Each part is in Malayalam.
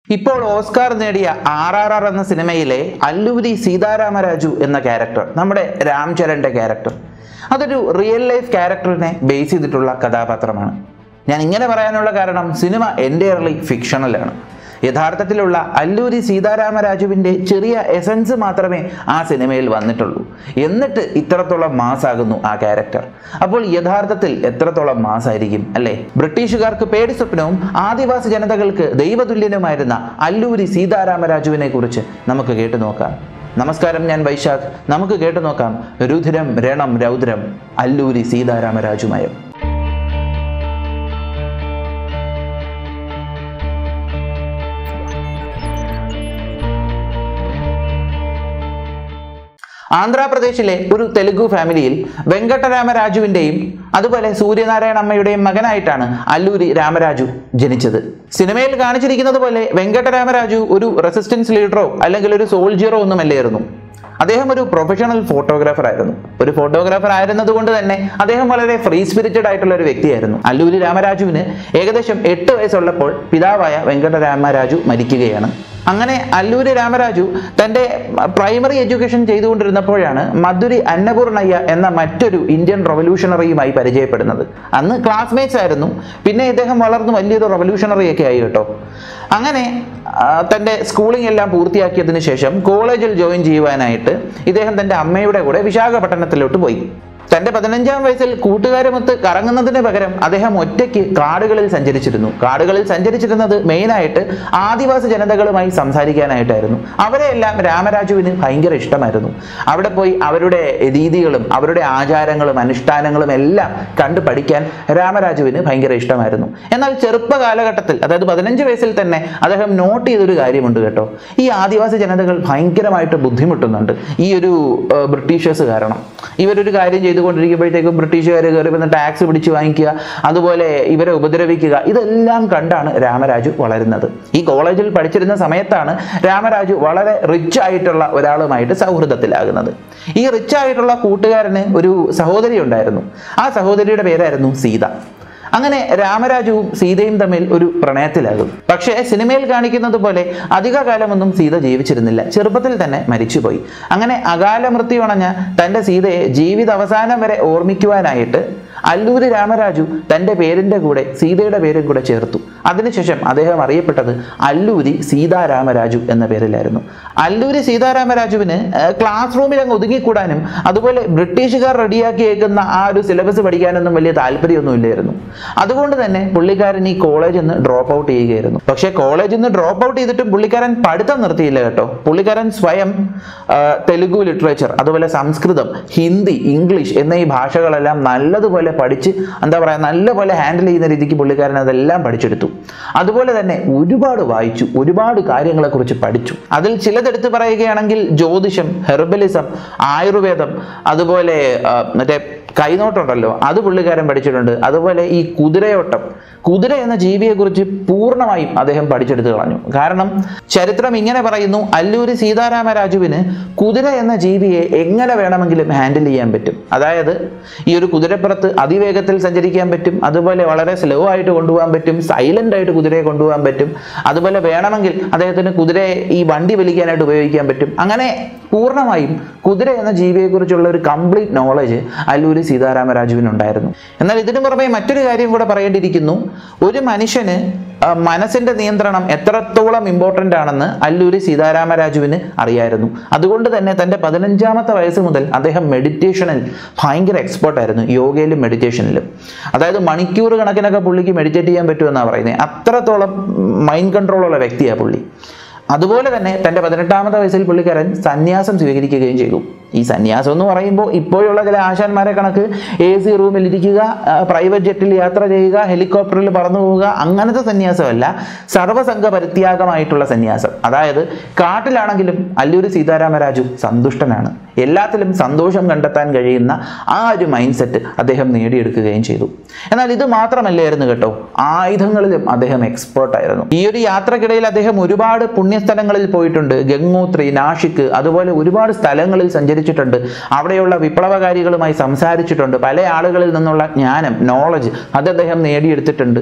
ഇപ്പോൾ ഓസ്കാർ നേടിയ ആർ ആർ ആർ എന്ന സിനിമയിലെ അല്ലൂരി സീതാരാമരാജു എന്ന ക്യാരക്ടർ നമ്മുടെ രാംചരന്റെ ക്യാരക്ടർ അതൊരു റിയൽ ലൈഫ് ക്യാരക്ടറിനെ ബേസ് ചെയ്തിട്ടുള്ള കഥാപാത്രമാണ് ഞാൻ ഇങ്ങനെ പറയാനുള്ള കാരണം സിനിമ എൻ്റയർലി ഫിക്ഷണലാണ് യഥാർത്ഥത്തിലുള്ള അല്ലൂരി സീതാരാമരാജുവിൻ്റെ ചെറിയ എസൻസ് മാത്രമേ ആ സിനിമയിൽ വന്നിട്ടുള്ളൂ എന്നിട്ട് ഇത്രത്തോളം മാസാകുന്നു ആ ക്യാരക്ടർ അപ്പോൾ യഥാർത്ഥത്തിൽ എത്രത്തോളം മാസായിരിക്കും അല്ലേ ബ്രിട്ടീഷുകാർക്ക് പേടി സ്വപ്നവും ആദിവാസി ജനതകൾക്ക് ദൈവതുല്യനുമായിരുന്ന അല്ലൂരി സീതാരാമരാജുവിനെ കുറിച്ച് നമുക്ക് കേട്ടു നോക്കാം നമസ്കാരം ഞാൻ വൈശാഖ് നമുക്ക് കേട്ടു നോക്കാം രുധിരം രണം രൗദ്രം അല്ലൂരി സീതാരാമരാജുമയം ആന്ധ്രാപ്രദേശിലെ ഒരു തെലുഗു ഫാമിലിയിൽ വെങ്കട്ടരാമരാജുവിൻ്റെയും അതുപോലെ സൂര്യനാരായണ അമ്മയുടെയും മകനായിട്ടാണ് അല്ലൂരി രാമരാജു ജനിച്ചത് സിനിമയിൽ കാണിച്ചിരിക്കുന്നത് പോലെ വെങ്കട്ടരാമരാജു ഒരു റെസിസ്റ്റൻസ് ലീഡറോ അല്ലെങ്കിൽ ഒരു സോൾജിയറോ ഒന്നുമല്ലായിരുന്നു അദ്ദേഹം ഒരു പ്രൊഫഷണൽ ഫോട്ടോഗ്രാഫർ ആയിരുന്നു ഒരു ഫോട്ടോഗ്രാഫർ ആയിരുന്നത് കൊണ്ട് തന്നെ അദ്ദേഹം വളരെ ഫ്രീ സ്പിരിറ്റഡ് ആയിട്ടുള്ള ഒരു വ്യക്തിയായിരുന്നു അല്ലൂരി രാമരാജുവിന് ഏകദേശം എട്ട് വയസ്സുള്ളപ്പോൾ പിതാവായ വെങ്കട്ടരാമരാജു മരിക്കുകയാണ് അങ്ങനെ അല്ലൂരി രാമരാജു തൻ്റെ പ്രൈമറി എഡ്യൂക്കേഷൻ ചെയ്തുകൊണ്ടിരുന്നപ്പോഴാണ് മധുരി അന്നപൂർണയ്യ എന്ന മറ്റൊരു ഇന്ത്യൻ റവല്യൂഷണറിയുമായി പരിചയപ്പെടുന്നത് അന്ന് ക്ലാസ്മേറ്റ്സ് ആയിരുന്നു പിന്നെ ഇദ്ദേഹം വളർന്നു വലിയൊരു റവല്യൂഷണറി ഒക്കെ ആയി കേട്ടോ അങ്ങനെ ആ, തൻ്റെ സ്കൂളിംഗ് എല്ലാം പൂർത്തിയാക്കിയതിന് ശേഷം കോളേജിൽ ജോയിൻ ചെയ്യുവാനായിട്ട് ഇദ്ദേഹം തൻ്റെ അമ്മയുടെ കൂടെ വിശാഖപട്ടണത്തിലോട്ട് പോയി തന്റെ പതിനഞ്ചാം വയസ്സിൽ കൂട്ടുകാരുമൊത്ത് കറങ്ങുന്നതിന് പകരം അദ്ദേഹം ഒറ്റയ്ക്ക് കാടുകളിൽ സഞ്ചരിച്ചിരുന്നു കാടുകളിൽ സഞ്ചരിച്ചിരുന്നത് മെയിനായിട്ട് ആദിവാസി ജനതകളുമായി സംസാരിക്കാനായിട്ടായിരുന്നു അവരെയെല്ലാം രാമരാജുവിന് ഭയങ്കര ഇഷ്ടമായിരുന്നു അവിടെ പോയി അവരുടെ രീതികളും അവരുടെ ആചാരങ്ങളും അനുഷ്ഠാനങ്ങളും എല്ലാം കണ്ടു പഠിക്കാൻ രാമരാജുവിന് ഭയങ്കര ഇഷ്ടമായിരുന്നു എന്നാൽ ചെറുപ്പ കാലഘട്ടത്തിൽ അതായത് പതിനഞ്ച് വയസ്സിൽ തന്നെ അദ്ദേഹം നോട്ട് ചെയ്തൊരു കാര്യമുണ്ട് കേട്ടോ ഈ ആദിവാസി ജനതകൾ ഭയങ്കരമായിട്ട് ബുദ്ധിമുട്ടുന്നുണ്ട് ഈ ഒരു ഏർ, ബ്രിട്ടീഷേഴ്സ് കാരണം ഇവരൊരു കാര്യം ചെയ്തുകൊണ്ടിരിക്കുമ്പോഴത്തേക്കും ബ്രിട്ടീഷുകാർ കയറി വന്ന് ടാക്സ് പിടിച്ച് വാങ്ങിക്കുക അതുപോലെ ഇവരെ ഉപദ്രവിക്കുക ഇതെല്ലാം കണ്ടാണ് രാമരാജു വളരുന്നത് ഈ കോളേജിൽ പഠിച്ചിരുന്ന സമയത്താണ് രാമരാജു വളരെ റിച്ച് ആയിട്ടുള്ള ഒരാളുമായിട്ട് സൗഹൃദത്തിലാകുന്നത് ഈ റിച്ച് ആയിട്ടുള്ള കൂട്ടുകാരന് ഒരു സഹോദരി ഉണ്ടായിരുന്നു ആ സഹോദരിയുടെ പേരായിരുന്നു സീത അങ്ങനെ രാമരാജുവും സീതയും തമ്മിൽ ഒരു പ്രണയത്തിലാകും പക്ഷേ സിനിമയിൽ കാണിക്കുന്നത് പോലെ അധിക കാലമൊന്നും സീത ജീവിച്ചിരുന്നില്ല ചെറുപ്പത്തിൽ തന്നെ മരിച്ചുപോയി അങ്ങനെ അകാല മൃത്യു അണഞ്ഞ തൻ്റെ സീതയെ ജീവിത അവസാനം വരെ ഓർമ്മിക്കുവാനായിട്ട് അല്ലൂരി രാമരാജു തൻ്റെ പേരിൻ്റെ കൂടെ സീതയുടെ പേരും കൂടെ ചേർത്തു അതിനുശേഷം അദ്ദേഹം അറിയപ്പെട്ടത് അല്ലൂരി സീതാരാമരാജു എന്ന പേരിലായിരുന്നു അല്ലൂരി സീതാരാമരാജുവിന് ഏഹ്, ക്ലാസ് റൂമിൽ അങ്ങ് ഒതുങ്ങിക്കൂടാനും അതുപോലെ ബ്രിട്ടീഷുകാർ റെഡിയാക്കിയേക്കുന്ന ആ ഒരു സിലബസ് പഠിക്കാനൊന്നും വലിയ താല്പര്യമൊന്നും ഇല്ലായിരുന്നു അതുകൊണ്ട് തന്നെ പുള്ളിക്കാരൻ ഈ കോളേജിൽ നിന്ന് ഡ്രോപ്പ് ഔട്ട് ചെയ്യുകയായിരുന്നു പക്ഷേ കോളേജിൽ നിന്ന് ഡ്രോപ്പ് ഔട്ട് ചെയ്തിട്ടും പുള്ളിക്കാരൻ പഠിത്തം നിർത്തിയില്ല കേട്ടോ പുള്ളിക്കാരൻ സ്വയം ആ, തെലുഗു ലിറ്ററേച്ചർ അതുപോലെ സംസ്കൃതം ഹിന്ദി ഇംഗ്ലീഷ് എന്ന ഈ ഭാഷകളെല്ലാം നല്ലതുപോലെ പഠിച്ച് എന്താ പറയുക നല്ലപോലെ ഹാൻഡിൽ ചെയ്യുന്ന രീതിക്ക് പുള്ളിക്കാരൻ അതെല്ലാം പഠിച്ചെടുത്തു അതുപോലെ തന്നെ ഒരുപാട് വായിച്ചു ഒരുപാട് കാര്യങ്ങളെക്കുറിച്ച് പഠിച്ചു അതിൽ ചിലതെടുത്ത് പറയുകയാണെങ്കിൽ ജ്യോതിഷം ഹെർബലിസം ആയുർവേദം അതുപോലെ ആ, മറ്റേ കൈനോട്ടുണ്ടല്ലോ അത് പുള്ളിക്കാരൻ പഠിച്ചിട്ടുണ്ട് അതുപോലെ ഈ കുതിരയോട്ടം കുതിര എന്ന ജീവിയെക്കുറിച്ച് പൂർണ്ണമായും അദ്ദേഹം പഠിച്ചെടുത്ത് കളഞ്ഞു കാരണം ചരിത്രം ഇങ്ങനെ പറയുന്നു അല്ലൂരി സീതാരാമരാജുവിന് കുതിര എന്ന ജീവിയെ എങ്ങനെ വേണമെങ്കിലും ഹാൻഡിൽ ചെയ്യാൻ പറ്റും അതായത് ഈ ഒരു കുതിരപ്പുറത്ത് അതിവേഗത്തിൽ സഞ്ചരിക്കാൻ പറ്റും അതുപോലെ വളരെ സ്ലോ ആയിട്ട് കൊണ്ടുപോകാൻ പറ്റും സൈലന്റ് ആയിട്ട് കുതിരയെ കൊണ്ടുപോകാൻ പറ്റും അതുപോലെ വേണമെങ്കിൽ അദ്ദേഹത്തിന് കുതിരയെ ഈ വണ്ടി വലിക്കാനായിട്ട് ഉപയോഗിക്കാൻ പറ്റും അങ്ങനെ പൂർണ്ണമായും കുതിര എന്ന ജീവിയെക്കുറിച്ചുള്ള ഒരു കംപ്ലീറ്റ് നോളജ് അല്ലൂരി സീതാരാമരാജുവിനുണ്ടായിരുന്നു എന്നാൽ ഇതിനു പുറമെ മറ്റൊരു കാര്യം കൂടെ പറയേണ്ടിയിരിക്കുന്നു ഒരു മനുഷ്യന് ആ, മനസ്സിന്റെ നിയന്ത്രണം എത്രത്തോളം ഇമ്പോർട്ടൻ്റ് ആണെന്ന് അല്ലൂരി സീതാരാമരാജുവിന് അറിയായിരുന്നു അതുകൊണ്ട് തന്നെ തൻ്റെ പതിനഞ്ചാമത്തെ വയസ്സ് മുതൽ അദ്ദേഹം മെഡിറ്റേഷനിൽ ഭയങ്കര എക്സ്പേർട്ട് ആയിരുന്നു യോഗയിലും മെഡിറ്റേഷനിലും അതായത് മണിക്കൂർ കണക്കിനൊക്കെ പുള്ളിക്ക് മെഡിറ്റേറ്റ് ചെയ്യാൻ പറ്റുമെന്നാണ് പറയുന്നത് അത്രത്തോളം മൈൻഡ് കൺട്രോളുള്ള വ്യക്തിയാണ് പുള്ളി അതുപോലെ തന്നെ തൻ്റെ പതിനെട്ടാമത്തെ വയസ്സിൽ പുള്ളിക്കാരൻ സന്യാസം സ്വീകരിക്കുകയും ചെയ്തു ഈ സന്യാസം എന്ന് പറയുമ്പോൾ ഇപ്പോഴുള്ള ചില ആശാന്മാരെ കണക്ക് എ സി റൂമിൽ ഇരിക്കുക പ്രൈവറ്റ് ജെറ്റിൽ യാത്ര ചെയ്യുക ഹെലികോപ്റ്ററിൽ പറന്നു പോവുക അങ്ങനത്തെ സന്യാസമല്ല സർവ്വസംഘ പരിത്യാഗമായിട്ടുള്ള സന്യാസം അതായത് കാട്ടിലാണെങ്കിലും അല്ലൂരി സീതാരാമരാജു സന്തുഷ്ടനാണ് എല്ലാത്തിലും സന്തോഷം കണ്ടെത്താൻ കഴിയുന്ന ആ ഒരു മൈൻഡ് സെറ്റ് അദ്ദേഹം നേടിയെടുക്കുകയും ചെയ്തു എന്നാൽ ഇത് മാത്രമല്ലായിരുന്നു കേട്ടോ ആയുധങ്ങളിലും അദ്ദേഹം എക്സ്പേർട്ട് ആയിരുന്നു ഈ ഒരു യാത്രക്കിടയിൽ അദ്ദേഹം ഒരുപാട് പുണ്യസ്ഥലങ്ങളിൽ പോയിട്ടുണ്ട് ഗംഗോത്രി നാഷിക് അതുപോലെ ഒരുപാട് സ്ഥലങ്ങളിൽ സഞ്ചരിച്ചിട്ടുണ്ട് അവിടെയുള്ള വിപ്ലവകാരികളുമായി സംസാരിച്ചിട്ടുണ്ട് പല ആളുകളിൽ നിന്നുള്ള ജ്ഞാനം നോളജ് അത് അദ്ദേഹം നേടിയെടുത്തിട്ടുണ്ട്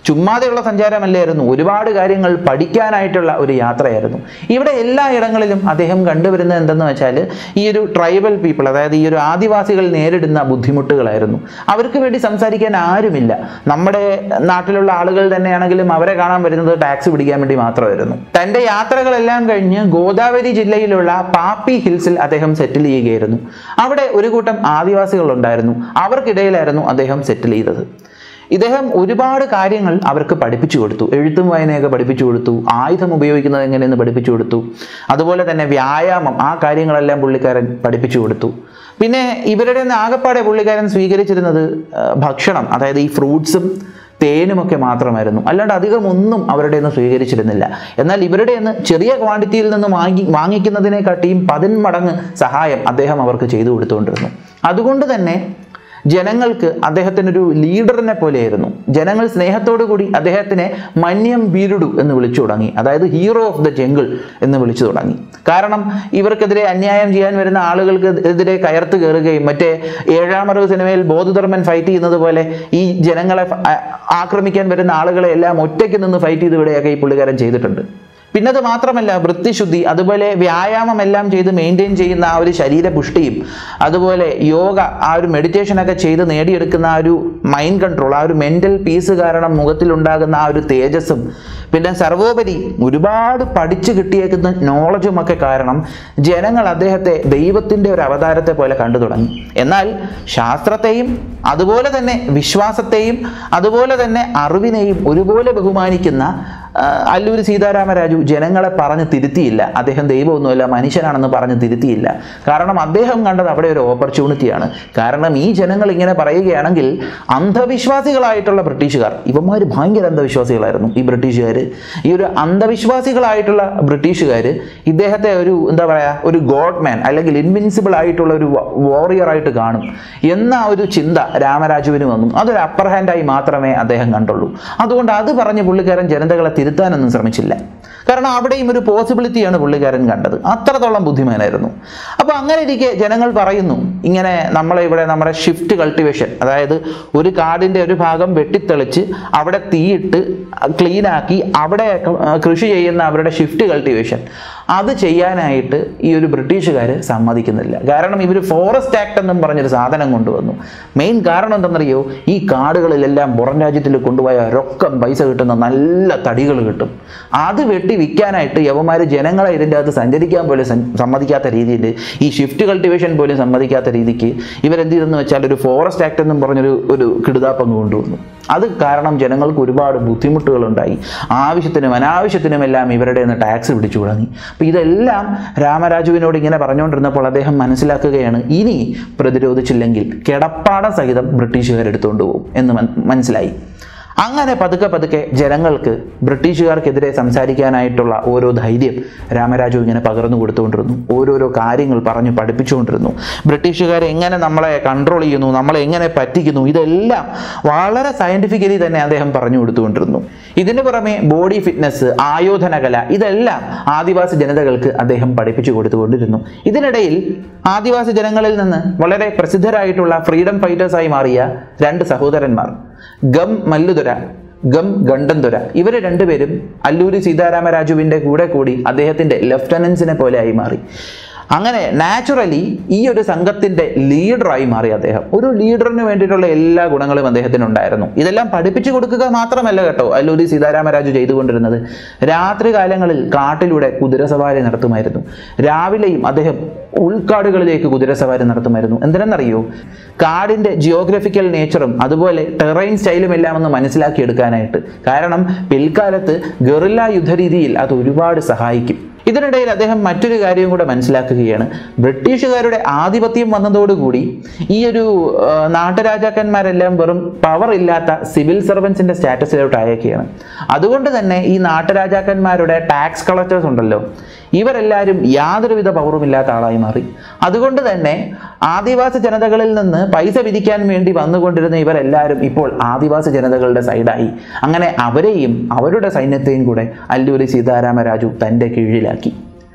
ചുമ്മാതെയുള്ള സഞ്ചാരമല്ലായിരുന്നു ഒരുപാട് കാര്യങ്ങൾ പഠിക്കാനായിട്ടുള്ള ഒരു യാത്രയായിരുന്നു ഇവിടെ എല്ലാ ഇടങ്ങളിലും അദ്ദേഹം കണ്ടുവരുന്നത് എന്തെന്ന് വെച്ചാൽ ഈ ഒരു ട്രൈബൽ പീപ്പിൾ അതായത് ഈ ഒരു ആദിവാസികൾ നേരിടുന്ന ബുദ്ധിമുട്ടുകളായിരുന്നു അവർക്ക് വേണ്ടി സംസാരിക്കാൻ ആരുമില്ല നമ്മുടെ നാട്ടിലുള്ള ആളുകൾ തന്നെയാണെങ്കിലും അവരെ കാണാൻ വരുന്നത് ടാക്സ് പിടിക്കാൻ വേണ്ടി മാത്രമായിരുന്നു തൻ്റെ യാത്രകളെല്ലാം കഴിഞ്ഞ് ഗോദാവരി ജില്ലയിലുള്ള പാപ്പി ഹിൽസിൽ അദ്ദേഹം സെറ്റിൽ ചെയ്യുകയായിരുന്നു അവിടെ ഒരു കൂട്ടം ആദിവാസികൾ ഉണ്ടായിരുന്നു അവർക്കിടയിലായിരുന്നു അദ്ദേഹം സെറ്റിൽ ചെയ്തത് ഇദ്ദേഹം ഒരുപാട് കാര്യങ്ങൾ അവർക്ക് പഠിപ്പിച്ചു കൊടുത്തു എഴുത്തും വായനയൊക്കെ പഠിപ്പിച്ചു കൊടുത്തു ആയുധം ഉപയോഗിക്കുന്നത് എങ്ങനെയെന്ന് പഠിപ്പിച്ചു കൊടുത്തു അതുപോലെ തന്നെ വ്യായാമം ആ കാര്യങ്ങളെല്ലാം പുള്ളിക്കാരൻ പഠിപ്പിച്ചു കൊടുത്തു പിന്നെ ഇവരുടെ നിന്ന് ആകപ്പാടെ പുള്ളിക്കാരൻ സ്വീകരിച്ചിരുന്നത് ആ, ഭക്ഷണം അതായത് ഈ ഫ്രൂട്ട്സും തേനുമൊക്കെ മാത്രമായിരുന്നു അല്ലാണ്ട് അധികം ഒന്നും അവരുടെ നിന്ന് സ്വീകരിച്ചിരുന്നില്ല എന്നാൽ ഇവരുടെ നിന്ന് ചെറിയ ക്വാണ്ടിറ്റിയിൽ നിന്ന് വാങ്ങി വാങ്ങിക്കുന്നതിനെക്കാട്ടിയും പതിന്മടങ്ങ് സഹായം അദ്ദേഹം അവർക്ക് ചെയ്തു കൊടുത്തുകൊണ്ടിരുന്നു അതുകൊണ്ട് തന്നെ ജനങ്ങൾക്ക് അദ്ദേഹത്തിനൊരു ലീഡറിനെ പോലെയായിരുന്നു ജനങ്ങൾ സ്നേഹത്തോടു കൂടി അദ്ദേഹത്തിനെ മന്യം വീരുടു എന്ന് വിളിച്ചു തുടങ്ങി അതായത് ഹീറോ ഓഫ് ദ ജംഗിൾ എന്ന് വിളിച്ചു തുടങ്ങി കാരണം ഇവർക്കെതിരെ അന്യായം ചെയ്യാൻ വരുന്ന ആളുകൾക്ക് എതിരെ കയർത്ത് കയറുകയും മറ്റേ ഏഴാമറവ് സിനിമയിൽ ബോധധർമ്മൻ ഫൈറ്റ് ചെയ്യുന്നത് പോലെ ഈ ജനങ്ങളെ ഫ- ആ- ആക്രമിക്കാൻ വരുന്ന ആളുകളെ എല്ലാം ഒറ്റയ്ക്ക് നിന്ന് ഫൈറ്റ് ചെയ്ത് വിടുകയൊക്കെ ഈ പുള്ളിക്കാരൻ ചെയ്തിട്ടുണ്ട് പിന്നെ അത് മാത്രമല്ല വൃത്തിശുദ്ധി അതുപോലെ വ്യായാമം എല്ലാം ചെയ്ത് മെയിൻറ്റെയിൻ ചെയ്യുന്ന ആ ഒരു ശരീരപുഷ്ടിയും അതുപോലെ യോഗ ആ ഒരു മെഡിറ്റേഷനൊക്കെ ചെയ്ത് നേടിയെടുക്കുന്ന ആ ഒരു മൈൻഡ് കൺട്രോൾ ആ ഒരു മെൻ്റൽ പീസ് കാരണം മുഖത്തിലുണ്ടാകുന്ന ആ ഒരു തേജസ്സും പിന്നെ സർവോപരി ഒരുപാട് പഠിച്ചു കിട്ടിയേക്കുന്ന നോളജും ഒക്കെ കാരണം ജനങ്ങൾ അദ്ദേഹത്തെ ദൈവത്തിൻ്റെ ഒരു അവതാരത്തെ പോലെ കണ്ടു തുടങ്ങി എന്നാൽ ശാസ്ത്രത്തെയും അതുപോലെ തന്നെ വിശ്വാസത്തെയും അതുപോലെ തന്നെ അറിവിനെയും ഒരുപോലെ ബഹുമാനിക്കുന്ന ആ, അല്ലൂരി സീതാരാമരാജു ജനങ്ങളെ പറഞ്ഞ് തിരുത്തിയില്ല അദ്ദേഹം ദൈവമൊന്നുമല്ല മനുഷ്യനാണെന്ന് പറഞ്ഞ് തിരുത്തിയില്ല കാരണം അദ്ദേഹം കണ്ടത് അവിടെ ഒരു ഓപ്പർച്യൂണിറ്റിയാണ് കാരണം ഈ ജനങ്ങൾ ഇങ്ങനെ പറയുകയാണെങ്കിൽ അന്ധവിശ്വാസികളായിട്ടുള്ള ബ്രിട്ടീഷുകാർ ഇവന്മാർ ഭയങ്കര അന്ധവിശ്വാസികളായിരുന്നു ഈ ബ്രിട്ടീഷുകാർ ഈ ഒരു അന്ധവിശ്വാസികളായിട്ടുള്ള ബ്രിട്ടീഷുകാർ ഇദ്ദേഹത്തെ ഒരു എന്താ പറയുക ഒരു ഗോഡ് മാൻ അല്ലെങ്കിൽ ഇൻവിൻസിബിൾ ആയിട്ടുള്ള ഒരു വാറിയർ ആയിട്ട് കാണും എന്ന ഒരു ചിന്ത രാമരാജുവിന് വന്നു അതൊരു അപ്പർ ഹാൻഡായി മാത്രമേ അദ്ദേഹം കണ്ടുള്ളൂ അതുകൊണ്ട് അത് പറഞ്ഞ് പുള്ളിക്കാരൻ ജനതകളെ തിരുത്താനൊന്നും ശ്രമിച്ചില്ല കാരണം അവിടെയും ഒരു പോസിബിലിറ്റിയാണ് പുള്ളിക്കാരൻ കണ്ടത് അത്രത്തോളം ബുദ്ധിമാനായിരുന്നു അപ്പോൾ അങ്ങനെ ഇരിക്കെ ജനങ്ങൾ പറയുന്നു ഇങ്ങനെ നമ്മളെ ഇവിടെ നമ്മുടെ ഷിഫ്റ്റ് കൾട്ടിവേഷൻ അതായത് ഒരു കാടിൻ്റെ ഒരു ഭാഗം വെട്ടിത്തെളിച്ച് അവിടെ തീയിട്ട് ക്ലീനാക്കി അവിടെ ആ, കൃഷി ചെയ്യുന്ന അവരുടെ ഷിഫ്റ്റ് കൾട്ടിവേഷൻ അത് ചെയ്യാനായിട്ട് ഈ ഒരു ബ്രിട്ടീഷുകാർ സമ്മതിക്കുന്നില്ല കാരണം ഇവർ ഫോറസ്റ്റ് ആക്ട് എന്നും പറഞ്ഞൊരു സാധനം കൊണ്ടുവന്നു മെയിൻ കാരണം എന്തെന്നറിയോ ഈ കാടുകളിലെല്ലാം പുറം രാജ്യത്തിൽ കൊണ്ടുപോയ രൊക്കം പൈസ കിട്ടുന്ന നല്ല തടികൾ കിട്ടും അത് വെട്ടി വിൽക്കാനായിട്ട് യവന്മാർ ജനങ്ങളെ ഇതിൻ്റെ അകത്ത് സഞ്ചരിക്കാൻ പോലും സം- സമ്മതിക്കാത്ത രീതിയിൽ ഈ ഷിഫ്റ്റ് കൾട്ടിവേഷൻ പോലും സമ്മതിക്കാത്ത രീതിക്ക് ഇവരെന്ത് ചെയ്തെന്ന് വെച്ചാൽ ഒരു ഫോറസ്റ്റ് ആക്ട് എന്നും പറഞ്ഞൊരു ഒരു കിടുതാപ്പങ്ങ് കൊണ്ടുവന്നു അത് കാരണം ജനങ്ങൾക്ക് ഒരുപാട് ബുദ്ധിമുട്ടുകളുണ്ടായി ആവശ്യത്തിനും അനാവശ്യത്തിനും എല്ലാം ഇവരുടെ നിന്ന് ടാക്സ് പിടിച്ചു തുടങ്ങി അപ്പോൾ ഇതെല്ലാം രാമരാജുവിനോട് ഇങ്ങനെ പറഞ്ഞുകൊണ്ടിരുന്നപ്പോൾ അദ്ദേഹം മനസ്സിലാക്കുകയാണ് ഇനി പ്രതിരോധിച്ചില്ലെങ്കിൽ കിടപ്പാടം സഹിതം ബ്രിട്ടീഷുകാർ എടുത്തുകൊണ്ട് പോകും എന്ന് മൻ- മനസ്സിലായി അങ്ങനെ പതുക്കെ പതുക്കെ ജനങ്ങൾക്ക് ബ്രിട്ടീഷുകാർക്കെതിരെ സംസാരിക്കാനായിട്ടുള്ള ഓരോ ധൈര്യം രാമരാജു ഇങ്ങനെ പകർന്നു കൊടുത്തുകൊണ്ടിരുന്നു ഓരോരോ കാര്യങ്ങൾ പറഞ്ഞു പഠിപ്പിച്ചുകൊണ്ടിരുന്നു ബ്രിട്ടീഷുകാരെ എങ്ങനെ നമ്മളെ കൺട്രോൾ ചെയ്യുന്നു നമ്മളെ എങ്ങനെ പറ്റിക്കുന്നു ഇതെല്ലാം വളരെ സയൻറ്റിഫിക്കലി തന്നെ അദ്ദേഹം പറഞ്ഞു കൊടുത്തുകൊണ്ടിരുന്നു ഇതിന് പുറമെ ബോഡി ഫിറ്റ്നസ് ആയോധന കല ഇതെല്ലാം ആദിവാസി ജനതകൾക്ക് അദ്ദേഹം പഠിപ്പിച്ചു കൊടുത്തുകൊണ്ടിരുന്നു ഇതിനിടയിൽ ആദിവാസി ജനങ്ങളിൽ നിന്ന് വളരെ പ്രസിദ്ധരായിട്ടുള്ള ഫ്രീഡം ഫൈറ്റേഴ്സായി മാറിയ രണ്ട് സഹോദരന്മാർ ഗം മല്ലുദൊര ഗം ഗണ്ടൻതുര ഇവർ രണ്ടുപേരും അല്ലൂരി സീതാരാമരാജുവിൻ്റെ കൂടെ കൂടി അദ്ദേഹത്തിൻ്റെ ലെഫ്റ്റനൻസിനെ പോലെ ആയി മാറി അങ്ങനെ നാച്ചുറലി ഈ ഒരു സംഘത്തിൻ്റെ ലീഡറായി മാറി അദ്ദേഹം ഒരു ലീഡറിന് വേണ്ടിയിട്ടുള്ള എല്ലാ ഗുണങ്ങളും അദ്ദേഹത്തിന് ഉണ്ടായിരുന്നു ഇതെല്ലാം പഠിപ്പിച്ചു കൊടുക്കുക മാത്രമല്ല കേട്ടോ അല്ലൂരി സീതാരാമരാജു ചെയ്തുകൊണ്ടിരുന്നത് രാത്രി കാലങ്ങളിൽ കാട്ടിലൂടെ കുതിരസവാരി നടത്തുമായിരുന്നു രാവിലെയും അദ്ദേഹം ഉൾക്കാടുകളിലേക്ക് കുതിരസവാരി നടത്തുമായിരുന്നു എന്തിനെന്നറിയോ കാടിൻ്റെ ജിയോഗ്രഫിക്കൽ നേച്ചറും അതുപോലെ ടെറൈൻ സ്റ്റൈലും എല്ലാം ഒന്ന് മനസ്സിലാക്കിയെടുക്കാനായിട്ട് കാരണം പിൽക്കാലത്ത് ഗറില്ല യുദ്ധരീതിയിൽ അത് ഒരുപാട് സഹായിക്കും ഇതിനിടയിൽ അദ്ദേഹം മറ്റൊരു കാര്യം കൂടെ മനസ്സിലാക്കുകയാണ് ബ്രിട്ടീഷുകാരുടെ ആധിപത്യം വന്നതോടുകൂടി ഈ ഒരു ആ, നാട്ടുരാജാക്കന്മാരെല്ലാം വെറും പവർ ഇല്ലാത്ത സിവിൽ സർവൻസിന്റെ സ്റ്റാറ്റസിലോട്ട് അയക്കുകയാണ് അതുകൊണ്ട് തന്നെ ഈ നാട്ടുരാജാക്കന്മാരുടെ ടാക്സ് കളക്ടേഴ്സ് ഉണ്ടല്ലോ ഇവരെല്ലാവരും യാതൊരുവിധ പവറും ഇല്ലാത്ത ആളായി മാറി അതുകൊണ്ട് തന്നെ ആദിവാസി ജനതകളിൽ നിന്ന് പൈസ പിരിക്കാൻ വേണ്ടി വന്നുകൊണ്ടിരുന്ന ഇവരെല്ലാവരും ഇപ്പോൾ ആദിവാസി ജനതകളുടെ സൈഡായി അങ്ങനെ അവരെയും അവരുടെ സൈന്യത്തെയും കൂടെ അല്ലൂരി സീതാരാമരാജു തൻ്റെ കീഴിലാക്കി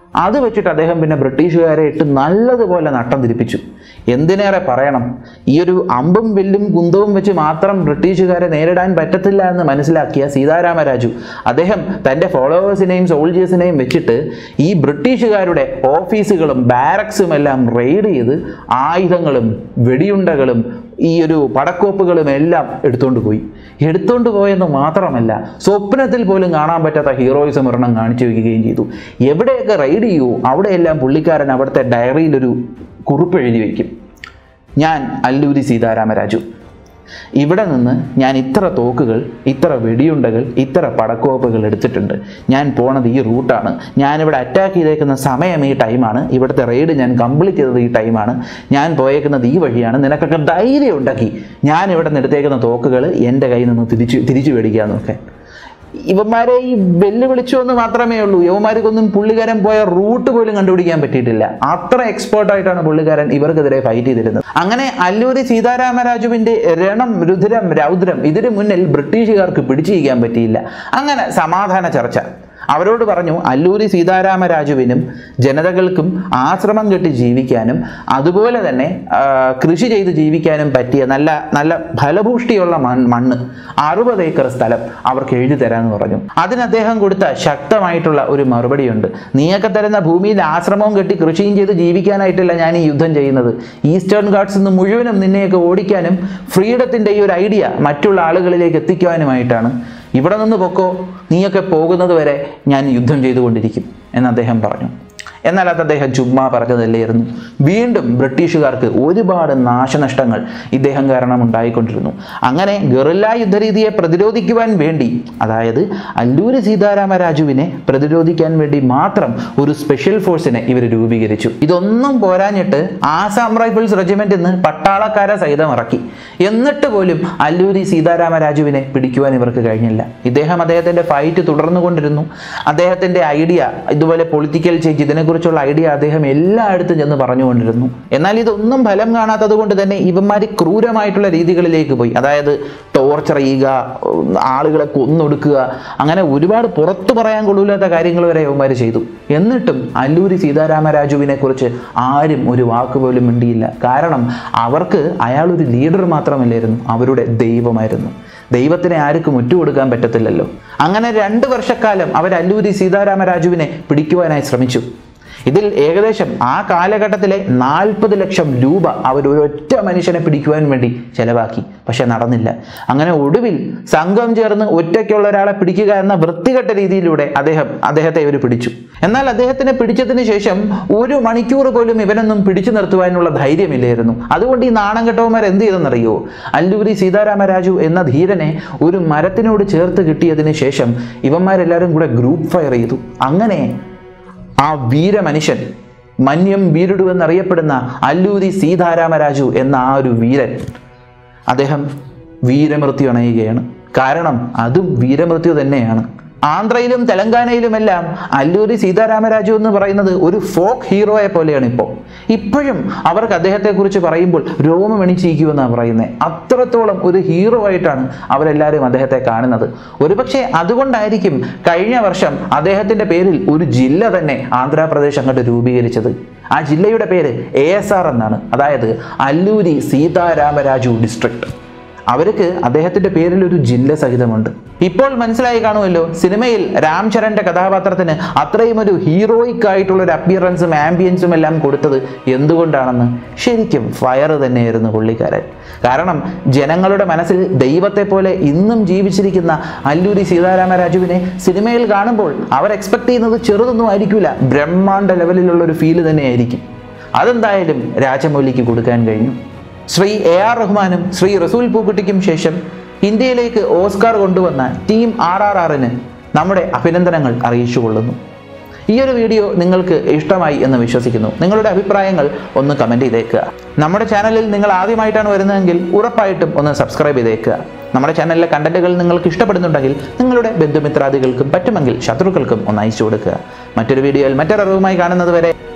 അത് വെച്ചിട്ട് അദ്ദേഹം പിന്നെ ബ്രിട്ടീഷുകാരെ ഇട്ട് നല്ലതുപോലെ നട്ടം തിരിപ്പിച്ചു എന്തിനേറെ പറയണം ഈ ഒരു അമ്പും വില്ലും കുന്തവും വെച്ച് മാത്രം ബ്രിട്ടീഷുകാരെ നേരിടാൻ പറ്റത്തില്ല എന്ന് മനസ്സിലാക്കിയ സീതാരാമരാജു അദ്ദേഹം തൻ്റെ ഫോളോവേഴ്സിനെയും സോൾജേഴ്സിനെയും വെച്ചിട്ട് ഈ ബ്രിട്ടീഷുകാരുടെ ഓഫീസുകളും ബാരക്സും എല്ലാം റെയ്ഡ് ചെയ്ത് ആയുധങ്ങളും വെടിയുണ്ടകളും ഈ ഒരു പടക്കോപ്പുകളും എല്ലാം എടുത്തുകൊണ്ട് പോയി എടുത്തുകൊണ്ട് പോയെന്ന് മാത്രമല്ല സ്വപ്നത്തിൽ പോലും കാണാൻ പറ്റാത്ത ഹീറോയിസം ഒരെണ്ണം കാണിച്ചു വയ്ക്കുകയും ചെയ്തു എവിടെയൊക്കെ റൈഡ് ചെയ്യൂ അവിടെയെല്ലാം പുള്ളിക്കാരൻ അവിടുത്തെ ഡയറിയിലൊരു കുറിപ്പ് എഴുതി വയ്ക്കും ഞാൻ അല്ലൂരി സീതാരാമരാജു ഇവിടെ നിന്ന് ഞാൻ ഇത്ര തോക്കുകൾ ഇത്ര വെടിയുണ്ടകൾ ഇത്ര പടക്കോപ്പുകൾ എടുത്തിട്ടുണ്ട് ഞാൻ പോണത് ഈ റൂട്ടാണ് ഞാനിവിടെ അറ്റാക്ക് ചെയ്തേക്കുന്ന സമയം ഈ ടൈമാണ് ഇവിടുത്തെ റെയ്ഡ് ഞാൻ കംപ്ലീറ്റ് ചെയ്തത് ഈ ടൈമാണ് ഞാൻ പോയേക്കുന്നത് ഈ വഴിയാണ് നിനക്കൊക്കെ ധൈര്യം ഉണ്ടാക്കി ഞാൻ ഇവിടെ നിന്ന് എടുത്തേക്കുന്ന തോക്കുകൾ എൻ്റെ കയ്യിൽ നിന്ന് തിരിച്ചു തിരിച്ചു മേടിക്കുക എന്നൊക്കെ ഇവന്മാരെ ഈ വെല്ലുവിളിച്ചു എന്ന് മാത്രമേ ഉള്ളൂ യവന്മാർക്കൊന്നും പുള്ളിക്കാരൻ പോയ റൂട്ട് പോലും കണ്ടുപിടിക്കാൻ പറ്റിയിട്ടില്ല അത്ര എക്സ്പേർട്ട് ആയിട്ടാണ് പുള്ളിക്കാരൻ ഇവർക്കെതിരെ ഫൈറ്റ് ചെയ്തിരുന്നത് അങ്ങനെ അല്ലൂരി സീതാരാമരാജുവിന്റെ രണം രുധിരം രൗദ്രം ഇതിനു മുന്നിൽ ബ്രിട്ടീഷുകാർക്ക് പിടിച്ചു ചെയ്യാൻ പറ്റിയില്ല അങ്ങനെ സമാധാന ചർച്ച അവരോട് പറഞ്ഞു അല്ലൂരി സീതാരാമരാജുവിനും ജനതകൾക്കും ആശ്രമം കെട്ടി ജീവിക്കാനും അതുപോലെ തന്നെ ആ, കൃഷി ചെയ്ത് ജീവിക്കാനും പറ്റിയ നല്ല നല്ല ഫലഭൂഷ്ടിയുള്ള മൺ മണ്ണ് അറുപത് ഏക്കർ സ്ഥലം അവർക്ക് എഴുതി തരാമെന്ന് പറഞ്ഞു അതിന് അദ്ദേഹം കൊടുത്ത ശക്തമായിട്ടുള്ള ഒരു മറുപടിയുണ്ട് നീയൊക്കെ തരുന്ന ഭൂമിയിൽ ആശ്രമവും കെട്ടി കൃഷിയും ചെയ്ത് ജീവിക്കാനായിട്ടല്ല ഞാൻ ഈ യുദ്ധം ചെയ്യുന്നത് ഈസ്റ്റേൺ ഗാർഡ്സ് നിന്ന് മുഴുവനും നിന്നെയൊക്കെ ഓടിക്കാനും ഫ്രീഡത്തിൻ്റെ ഈ ഒരു ഐഡിയ മറ്റുള്ള ആളുകളിലേക്ക് എത്തിക്കുവാനുമായിട്ടാണ് ഇവിടെ നിന്ന് പൊക്കോ നീയൊക്കെ പോകുന്നത് വരെ ഞാൻ യുദ്ധം ചെയ്തുകൊണ്ടിരിക്കും എന്ന് അദ്ദേഹം പറഞ്ഞു എന്നാൽ അത് അദ്ദേഹം ചുമ്മാ പറഞ്ഞതല്ലായിരുന്നു വീണ്ടും ബ്രിട്ടീഷുകാർക്ക് ഒരുപാട് നാശനഷ്ടങ്ങൾ ഇദ്ദേഹം കാരണം ഉണ്ടായിക്കൊണ്ടിരുന്നു അങ്ങനെ ഗറില്ല യുദ്ധരീതിയെ പ്രതിരോധിക്കുവാൻ വേണ്ടി അതായത് അല്ലൂരി സീതാരാമരാജുവിനെ പ്രതിരോധിക്കാൻ വേണ്ടി മാത്രം ഒരു സ്പെഷ്യൽ ഫോഴ്സിനെ ഇവർ രൂപീകരിച്ചു ഇതൊന്നും പോരാഞ്ഞിട്ട് ആസാം റൈഫിൾസ് റെജിമെന്റിൽ നിന്ന് പട്ടാളക്കാരെ സഹിതം ഇറക്കി എന്നിട്ട് പോലും അല്ലൂരി സീതാരാമരാജുവിനെ പിടിക്കുവാൻ ഇവർക്ക് കഴിഞ്ഞില്ല ഇദ്ദേഹം അദ്ദേഹത്തിന്റെ ഫൈറ്റ് തുടർന്നു കൊണ്ടിരുന്നു അദ്ദേഹത്തിന്റെ ഐഡിയ ഇതുപോലെ പൊളിറ്റിക്കൽ ചേഞ്ച് ഇതിനെക്കുറിച്ചുള്ള ഐഡിയ അദ്ദേഹം എല്ലായിടത്തും ചെന്ന് പറഞ്ഞുകൊണ്ടിരുന്നു എന്നാൽ ഇതൊന്നും ഫലം കാണാത്തത് കൊണ്ട് തന്നെ ഇവന്മാർ ക്രൂരമായിട്ടുള്ള രീതികളിലേക്ക് പോയി അതായത് ടോർച്ചർ ചെയ്യുക ഉം, ആളുകളെ കൊന്നൊടുക്കുക അങ്ങനെ ഒരുപാട് പുറത്തു പറയാൻ കൊള്ളൂലാത്ത കാര്യങ്ങൾ വരെ ഇവന്മാർ ചെയ്തു എന്നിട്ടും അല്ലൂരി സീതാരാമരാജുവിനെ കുറിച്ച് ആരും ഒരു വാക്ക് പോലും മിണ്ടിയില്ല കാരണം അവർക്ക് അയാൾ ഒരു ലീഡർ മാത്രമല്ലായിരുന്നു അവരുടെ ദൈവമായിരുന്നു ദൈവത്തിനെ ആർക്കും ഒറ്റുകൊടുക്കാൻ പറ്റത്തില്ലല്ലോ അങ്ങനെ രണ്ട് വർഷക്കാലം അവർ അല്ലൂരി സീതാരാമരാജുവിനെ പിടിക്കുവാനായി ശ്രമിച്ചു ഇതിൽ ഏകദേശം ആ കാലഘട്ടത്തിലെ നാൽപ്പത് ലക്ഷം രൂപ അവർ ഒരൊറ്റ മനുഷ്യനെ പിടിക്കുവാൻ വേണ്ടി ചെലവാക്കി പക്ഷെ നടന്നില്ല അങ്ങനെ ഒടുവിൽ സംഘം ചേർന്ന് ഒറ്റയ്ക്കുള്ള ഒരാളെ പിടിക്കുക എന്ന വൃത്തികെട്ട രീതിയിലൂടെ അദ്ദേഹം അദ്ദേഹത്തെ ഇവർ പിടിച്ചു എന്നാൽ അദ്ദേഹത്തിനെ പിടിച്ചതിന് ശേഷം ഒരു മണിക്കൂർ പോലും ഇവനൊന്നും പിടിച്ചു നിർത്തുവാനുള്ള ധൈര്യമില്ലായിരുന്നു അതുകൊണ്ട് ഈ നാണം കെട്ടവന്മാർ എന്ത് ചെയ്തെന്നറിയോ അല്ലൂരി സീതാരാമരാജു എന്ന ധീരനെ ഒരു മരത്തിനോട് ചേർത്ത് കിട്ടിയതിന് ശേഷം ഇവന്മാരെല്ലാവരും കൂടെ ഗ്രൂപ്പ് ഫയർ ചെയ്തു അങ്ങനെ ആ വീരമനുഷ്യൻ മന്യം വീരുടു എന്നറിയപ്പെടുന്ന അല്ലൂരി സീതാരാമരാജു എന്ന ആ ഒരു വീരൻ അദ്ദേഹം വീരമൃത്യു അണയുകയാണ് കാരണം അതും വീരമൃത്യു തന്നെയാണ് ആന്ധ്രയിലും തെലങ്കാനയിലുമെല്ലാം അല്ലൂരി സീതാരാമരാജു എന്ന് പറയുന്നത് ഒരു ഫോക്ക് ഹീറോയെ പോലെയാണ് ഇപ്പോൾ ഇപ്പോഴും അവർക്ക് അദ്ദേഹത്തെക്കുറിച്ച് പറയുമ്പോൾ രോമം എണിച്ചിരിക്കുമെന്നാണ് പറയുന്നത് അത്രത്തോളം ഒരു ഹീറോ ആയിട്ടാണ് അവരെല്ലാവരും അദ്ദേഹത്തെ കാണുന്നത് ഒരുപക്ഷെ അതുകൊണ്ടായിരിക്കും കഴിഞ്ഞ വർഷം അദ്ദേഹത്തിന്റെ പേരിൽ ഒരു ജില്ല തന്നെ ആന്ധ്രാപ്രദേശ് അങ്ങോട്ട് രൂപീകരിച്ചത് ആ ജില്ലയുടെ പേര് എ എസ് ആർ എന്നാണ് അതായത് അല്ലൂരി സീതാരാമരാജു ഡിസ്ട്രിക്ട് അവർക്ക് അദ്ദേഹത്തിന്റെ പേരിൽ ഒരു ജില്ല സഹിതമുണ്ട് ഇപ്പോൾ മനസ്സിലായി കാണുമല്ലോ സിനിമയിൽ രാം ചരന്റെ കഥാപാത്രത്തിന് അത്രയും ഒരു ഹീറോയിക് ആയിട്ടുള്ള ഒരു അപ്പിയറൻസും ആംബിയൻസും എല്ലാം കൊടുത്തത് എന്തുകൊണ്ടാണെന്ന് ശരിക്കും ഫയർ തന്നെയായിരുന്നു പുള്ളിക്കാരൻ കാരണം ജനങ്ങളുടെ മനസ്സിൽ ദൈവത്തെ പോലെ ഇന്നും ജീവിച്ചിരിക്കുന്ന അല്ലൂരി സീതാരാമരാജുവിനെ സിനിമയിൽ കാണുമ്പോൾ അവർ എക്സ്പെക്ട് ചെയ്യുന്നത് ചെറുതൊന്നും ആയിരിക്കില്ല ബ്രഹ്മാണ്ഡ ലെവലിലുള്ള ഒരു ഫീല് തന്നെയായിരിക്കും അതെന്തായാലും രാജമൗലിക്ക് കൊടുക്കാൻ കഴിഞ്ഞു ശ്രീ എ ആർ റഹ്മാനും ശ്രീ റസൂൽ പൂക്കുട്ടിക്കും ശേഷം ഇന്ത്യയിലേക്ക് ഓസ്കാർ കൊണ്ടുവന്ന ടീം ആർ ആർ ആറിന് നമ്മുടെ അഭിനന്ദനങ്ങൾ അറിയിച്ചു കൊള്ളുന്നു ഈ ഒരു വീഡിയോ നിങ്ങൾക്ക് ഇഷ്ടമായി എന്ന് വിശ്വസിക്കുന്നു നിങ്ങളുടെ അഭിപ്രായങ്ങൾ ഒന്ന് കമൻറ്റ് ചെയ്തേക്കുക നമ്മുടെ ചാനലിൽ നിങ്ങൾ ആദ്യമായിട്ടാണ് വരുന്നതെങ്കിൽ ഉറപ്പായിട്ടും ഒന്ന് സബ്സ്ക്രൈബ് ചെയ്തേക്കുക നമ്മുടെ ചാനലിലെ കണ്ടന്റുകൾ നിങ്ങൾക്ക് ഇഷ്ടപ്പെടുന്നുണ്ടെങ്കിൽ നിങ്ങളുടെ ബന്ധുമിത്രാദികൾക്കും പറ്റുമെങ്കിൽ ശത്രുക്കൾക്കും ഒന്ന് അയച്ചു കൊടുക്കുക മറ്റൊരു വീഡിയോയിൽ മറ്റൊരറിവുമായി കാണുന്നത് വരെ